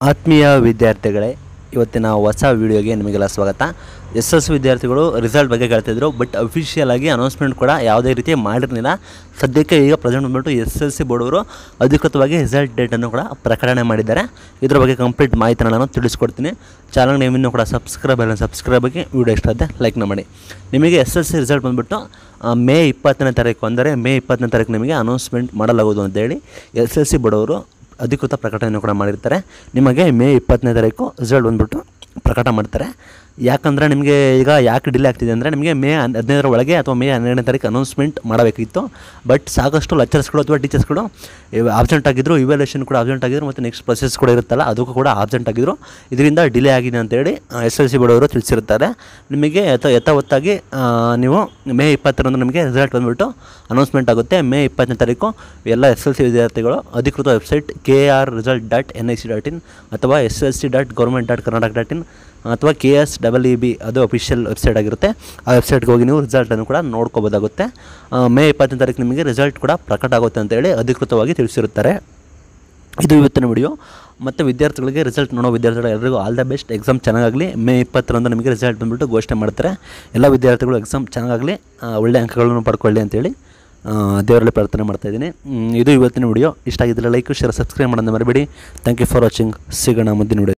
ಆತ್ಮೀಯ ವಿದ್ಯಾರ್ಥಿಗಳೇ ಇವತ್ತಿನ ಹೊಸ ವಿಡಿಯೋಗೆ ನಿಮಗೆಲ್ಲ ಸ್ವಾಗತ ಎಸ್ ಎಸ್ ವಿದ್ಯಾರ್ಥಿಗಳು ರಿಸಲ್ಟ್ ಬಗ್ಗೆ ಕೇಳ್ತಿದ್ರು ಬಟ್ ಅಫಿಷಿಯಲ್ ಆಗಿ ಅನೌನ್ಸ್ಮೆಂಟ್ ಕೂಡ ಯಾವುದೇ ರೀತಿ ಮಾಡಿರಲಿಲ್ಲ ಸದ್ಯಕ್ಕೆ ಈಗ ಪ್ರೆಸೆಂಟ್ ಬಂದ್ಬಿಟ್ಟು ಎಸ್ ಎಲ್ ಸಿ ಬೋರ್ಡವರು ಅಧಿಕೃತವಾಗಿ ರಿಸಲ್ಟ್ ಡೇಟನ್ನು ಕೂಡ ಪ್ರಕಟಣೆ ಮಾಡಿದ್ದಾರೆ ಇದ್ರ ಬಗ್ಗೆ ಕಂಪ್ಲೀಟ್ ಮಾಹಿತಿನ ನಾನು ತಿಳಿಸ್ಕೊಡ್ತೀನಿ ಚಾನಲ್ ನೇಮಿನ್ನು ಕೂಡ ಸಬ್ಸ್ಕ್ರೈಬ್ ಅಲ್ಲ ಸಬ್ಸ್ಕ್ರೈಬ್ ಆಗಿ ವಿಡಿಯೋ ಇಷ್ಟ ಆಗುತ್ತೆ ಲೈಕ್ ಮಾಡಿ ನಿಮಗೆ ಎಸ್ ಎಲ್ ಸಿ ರಿಸಲ್ಟ್ ಬಂದ್ಬಿಟ್ಟು ಆ, ಮೇ ಇಪ್ಪತ್ತನೇ ತಾರೀಕು ಅಂದರೆ ಮೇ ಇಪ್ಪತ್ತನೇ ತಾರೀಕು ನಿಮಗೆ ಅನೌನ್ಸ್ಮೆಂಟ್ ಮಾಡಲಾಗುವುದು ಅಂತೇಳಿ ಎಸ್ ಎಲ್ ಸಿ ಬೋರ್ಡವರು ಅಧಿಕೃತ ಪ್ರಕಟಣೆ ಕೂಡ ಮಾಡಿರ್ತಾರೆ ನಿಮಗೆ ಮೇ ಇಪ್ಪತ್ತನೇ ತಾರೀಕು ರಿಸಲ್ಟ್ ಬಂದ್ಬಿಟ್ಟು ಪ್ರಕಟ ಮಾಡ್ತಾರೆ ಯಾಕಂದರೆ ನಿಮಗೆ ಈಗ ಯಾಕೆ ಡಿಲೇ ಆಗ್ತಿದೆ ಅಂದರೆ ನಿಮಗೆ ಮೇ ಹನ್- ಹದಿನೈದರ ಒಳಗೆ ಅಥವಾ ಮೇ ಹನ್ನೆರಡನೇ ತಾರೀಕು ಅನೌನ್ಸ್ಮೆಂಟ್ ಮಾಡಬೇಕಿತ್ತು ಬಟ್ ಸಾಕಷ್ಟು ಲೆಕ್ಚರ್ಸ್ಗಳು ಅಥವಾ ಟೀಚರ್ಸ್ಗಳು ಆಬ್ಸೆಂಟ್ ಆಗಿದ್ದರು ಇವ್ಯಾಲ್ಯೂಷನ್ ಕೂಡ ಆಬ್ಸೆಂಟ್ ಆಗಿದ್ರು ಮತ್ತು ನೆಕ್ಸ್ಟ್ ಪ್ರೊಸೆಸ್ ಕೂಡ ಇರುತ್ತಲ್ಲ ಅದಕ್ಕೂ ಕೂಡ ಆಬ್ಸೆಂಟ್ ಆಗಿದ್ರು ಇದರಿಂದ ಡಿಲೇ ಆಗಿದೆ ಅಂತೇಳಿ ಎಸ್ ಎಲ್ ಸಿ ಬೋರ್ಡವರು ತಿಳಿಸಿರ್ತಾರೆ ನಿಮಗೆ ಯಥ ಯಥಾವತ್ತಾಗಿ ಆ, ನೀವು ಮೇ ಇಪ್ಪತ್ತರಂದು ನಿಮಗೆ ರಿಸಲ್ಟ್ ಬಂದುಬಿಟ್ಟು ಅನೌನ್ಸ್ಮೆಂಟ್ ಆಗುತ್ತೆ ಮೇ ಇಪ್ಪತ್ತನೇ ತಾರೀಕು ಎಲ್ಲ ಎಸ್ ಎಲ್ ಸಿ ವಿದ್ಯಾರ್ಥಿಗಳು ಅಧಿಕೃತ website K R result dot N I C dot in ಅಥವಾ S L C dot government dot Karnataka dot in ಅಥವಾ K S double E B ಅದು ಅಫಿಷಿಯಲ್ ವೆಬ್ಸೈಟ್ ಆಗಿರುತ್ತೆ ಆ ವೆಬ್ಸೈಟ್ಗೆ ಹೋಗಿ ನೀವು ರಿಸಲ್ಟನ್ನು ಕೂಡ ನೋಡ್ಕೋಬೋದಾಗುತ್ತೆ ಆ, ಮೇ ಇಪ್ಪತ್ತನೇ ತಾರೀಕು ನಿಮಗೆ ರಿಸಲ್ಟ್ ಕೂಡ ಪ್ರಕಟ ಆಗುತ್ತೆ ಅಂತೇಳಿ ಅಧಿಕೃತವಾಗಿ ತಿಳಿಸಿರುತ್ತಾರೆ ಇದು ಇವತ್ತಿನ ವಿಡಿಯೋ ಮತ್ತು ವಿದ್ಯಾರ್ಥಿಗಳಿಗೆ ರಿಸಲ್ಟ್ ನೋಡೋ ವಿದ್ಯಾರ್ಥಿಗಳು ಎಲ್ಲರಿಗೂ ಆಲ್ ದ ಬೆಸ್ಟ್ ಎಕ್ಸಾಮ್ ಚೆನ್ನಾಗಾಗಲಿ ಮೇ ಇಪ್ಪತ್ತರಂದು ನಿಮಗೆ ರಿಸಲ್ಟ್ ಬಂದುಬಿಟ್ಟು ಘೋಷಣೆ ಮಾಡ್ತಾರೆ ಎಲ್ಲ ವಿದ್ಯಾರ್ಥಿಗಳು ಎಕ್ಸಾಮ್ ಚೆನ್ನಾಗಾಗಲಿ ಆ, ಒಳ್ಳೆ ಅಂಕಗಳನ್ನು ಪಡ್ಕೊಳ್ಳಿ ಅಂತೇಳಿ ಆ, ದೇವರಲ್ಲಿ ಪ್ರಾರ್ಥನೆ ಮಾಡ್ತಾಯಿದ್ದೀನಿ ಇದು ಇವತ್ತಿನ ವಿಡಿಯೋ ಇಷ್ಟ ಆಗಿದ್ದರೆ ಲೈಕ್ ಶೇರ್ ಸಬ್ಸ್ಕ್ರೈಬ್ ಮಾಡೋದನ್ನ ಮರಿಬೇಡಿ ಥ್ಯಾಂಕ್ ಯು ಫಾರ್ ವಾಚಿಂಗ್ ಸಿಗೋಣ ಮುಂದಿನ ವಿಡಿಯೋ